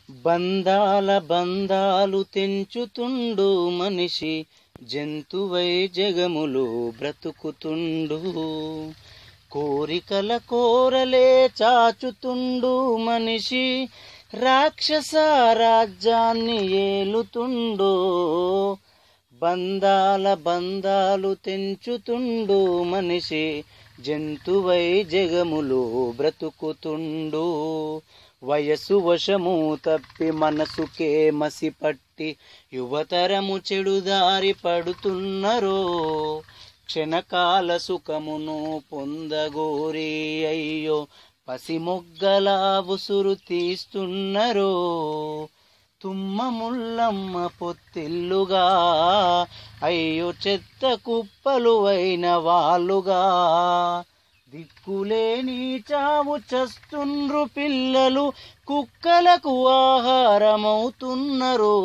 బంధాల బంధాలు తెంచుతుండు మనిషి జంతువై జగములు బ్రతుకుతుండు కోరికల కోరలే చాచుతుండు మనిషి రాక్షస రాజ్యాన్ని ఏలుతుండు బంధాల బంధాలు తెంచుతుండు మనిషి జంతువై జగములు బ్రతుకుతుండు వయసు వశము తప్పి మనసుకే మసి పట్టి యువతరము చెడుదారి పడుతున్నరో క్షణకాల సుఖమును పొందగోరి అయ్యో పసిమొగ్గల ఉసురు తీస్తున్నరో తుమ్మ ముల్లమ్మ పొత్తిల్లుగా అయ్యో చెత్త కుప్పలు అయిన వాళ్ళుగా దిక్కులేని చావు చస్తుండ్రు పిల్లలు కుక్కలకు ఆహారమవుతున్నరో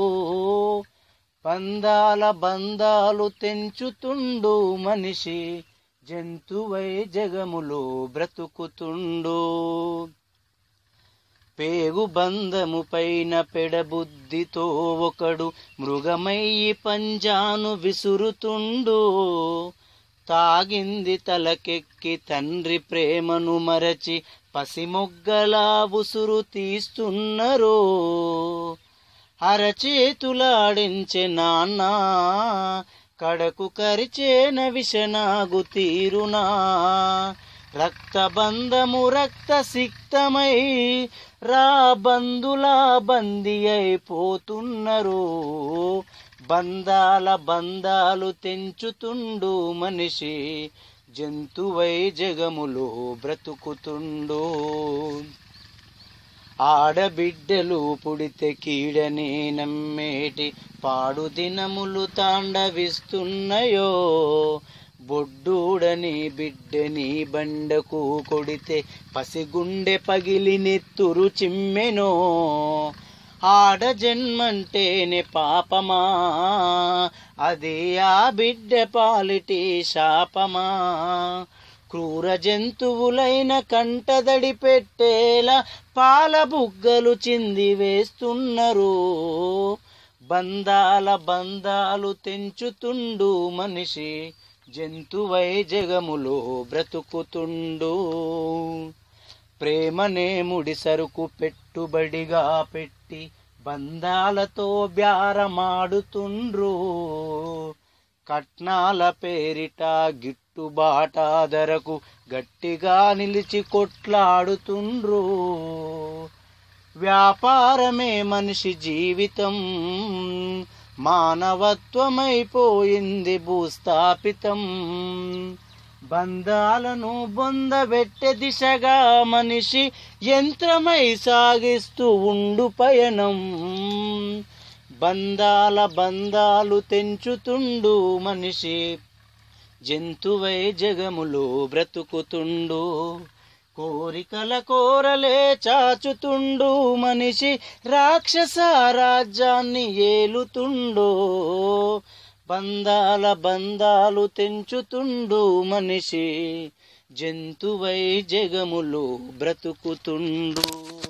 పందాల బంధాలు తెంచుతుండు మనిషి జంతువై జగములో బ్రతుకుతుండు పేగు బంధము పైన పెడబుద్ధితో ఒకడు మృగమయ్యి పంజాను విసురుతుండు తాగింది తలకెక్కి తండ్రి ప్రేమను మరచి పసిమొగ్గలా ఉసురు తీస్తున్నరో అరచేతులాడించే నాన్న కడకు కరిచేన విషనాగు తీరునా రక్తబంధము రక్త సిక్తమై రా బంధులా బందీ అయిపోతున్నరు బంధాల బంధాలు తెంచుతుండు మనిషి జంతువై జగములో బ్రతుకుతుండు ఆడబిడ్డలు పుడితే కీడని నమ్మేటి పాడు దినములు తాండవిస్తున్నాయో బొడ్డూడని బిడ్డని బండకు కొడితే పసిగుండె పగిలి నెత్తురు చిమ్మెనో ఆడ జన్మంటేనే పాపమా అది ఆ బిడ్డ పాలిటి శాపమా క్రూర జంతువులైన కంటదడి పెట్టేలా పాల బుగ్గలు చింది వేస్తున్నారు బంధాల బంధాలు తెంచుతుండు మనిషి జంతువై జగములో బ్రతుకుతుండు ప్రేమనే ముడి సరుకు పెట్టుబడిగా పెట్టి బంధాలతో బ్యారమాడుతుండ్రు కట్నాల పేరిట గిట్టుబాట ధరకు గట్టిగా నిలిచి కొట్లాడుతుండ్రు వ్యాపారమే మనిషి జీవితం మానవత్వమైపోయింది భూస్థాపితం బంధాలను బొందబెట్టే దిశగా మనిషి యంత్రమై సాగిస్తూ ఉండు పయనం బంధాల బంధాలు తెంచుతుండు మనిషి జంతువై జగములో బ్రతుకుతుండు కోరికల కోరలే చాచుతుండు మనిషి రాక్షస రాజ్యాన్ని ఏలుతుండో బంధాల బంధాలు తెంచుతుండు మనిషి జంతువై జగములో బ్రతుకుతుండు